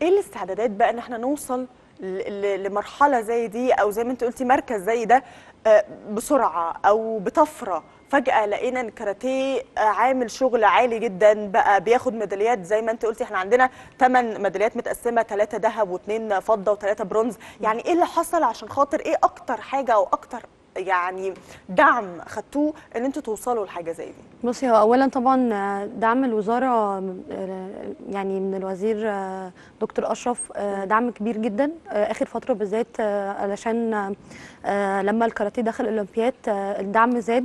ايه الاستعدادات بقى ان احنا نوصل ل- ل- لمرحله زي دي او زي ما انت قلتي مركز زي ده آه، بسرعه او بطفره فجاه لقينا ان الكاراتيه آه، عامل شغل عالي جدا بقى بياخد ميداليات زي ما انت قلتي احنا عندنا 8 ميداليات متقسمه 3 ذهب واثنين فضه وثلاثه برونز يعني ايه اللي حصل عشان خاطر ايه اكتر حاجه او اكتر يعني دعم خدتوه ان انتوا توصلوا لحاجه زي دي بصي هو اولا طبعا آه، دعم الوزاره آه، يعني من الوزير آه، دكتور اشرف آه، دعم كبير جدا آه، اخر فتره بالذات آه، علشان آه، آه، لما الكاراتيه دخل الاولمبياد آه، الدعم زاد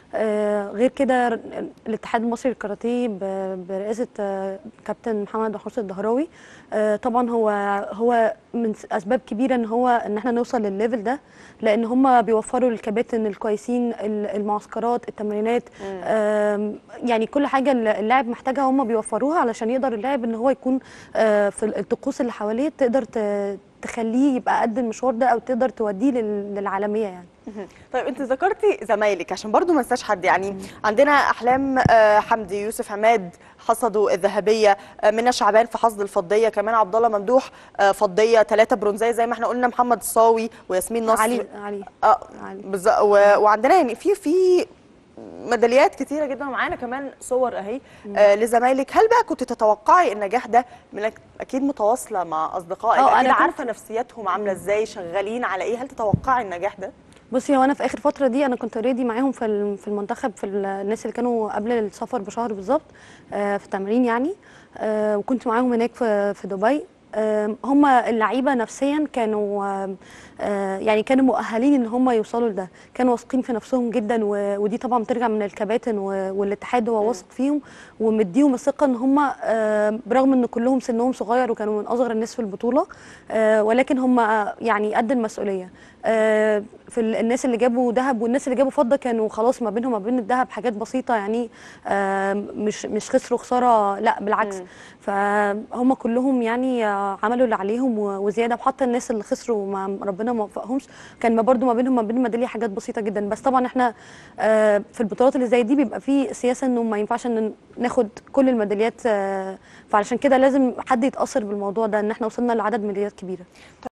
آه، غير كده ر- الاتحاد المصري للكاراتيه ب- برئاسه آه، كابتن محمد محروس الدهراوي آه، طبعا هو هو من س- اسباب كبيره ان هو ان احنا نوصل للليفل ده لان هم بيوفروا للكباتن الكويسين ال- المعسكرات التمرينات آم، يعني كل حاجه اللاعب محتاجها هم بيوفروها علشان يقدر اللاعب ان هو يكون آه، في الطقوس اللي حواليه تقدر ت- تخليه يبقى قد المشوار ده او تقدر توديه لل- للعالميه يعني مهم. طيب انت ذكرتي زمايلك عشان برضو ما انساش حد يعني عندنا احلام آه، حمدي يوسف عماد حصدوا الذهبيه آه، منى شعبان في حصد الفضيه كمان عبد الله ممدوح آه، فضيه ثلاثه برونزيه زي ما احنا قلنا محمد الصاوي وياسمين نصر علي علي اه علي. بالظبط و- وعندنا يعني في في ميداليات كتيره جدا ومعانا كمان صور اهي آه لزمايلك هل بقى كنت تتوقعي النجاح ده منك اكيد متواصله مع اصدقائك اه، اكيد أنا كنت- عارفه نفسياتهم عامله ازاي شغالين على ايه هل تتوقعي النجاح ده بصي هو انا في اخر فتره دي انا كنت اوريدي معاهم في ال- في المنتخب في ال- الناس اللي كانوا قبل السفر بشهر بالظبط آه، في التمرين يعني آه، وكنت معاهم هناك في في دبي آه، هم اللعيبه نفسيا كانوا آه، آه، يعني كانوا مؤهلين ان هم يوصلوا لده كانوا واثقين في نفسهم جدا و- ودي طبعا بترجع من الكباتن و- والاتحاد هو واثق فيهم ومديهم الثقه ان هم آه، برغم ان كلهم سنهم صغير وكانوا من اصغر الناس في البطوله آه، ولكن هم آه، يعني قد المسؤوليه آه، في ال- الناس اللي جابوا ذهب والناس اللي جابوا فضه كانوا خلاص ما بينهم وما بين الذهب حاجات بسيطه يعني آه، مش مش خسروا خساره لا بالعكس فهم كلهم يعني آه، عملوا اللي عليهم و- وزياده وحتى الناس اللي خسروا ما ربنا ما وفقهمش كان ما برضو ما بينهم ما بين الميداليه حاجات بسيطه جدا بس طبعا احنا آه، في البطولات اللي زي دي بيبقى في سياسه انه ما ينفعش ان ناخد كل الميداليات آه، فعلشان كده لازم حد يتاثر بالموضوع ده ان احنا وصلنا لعدد ميداليات كبيره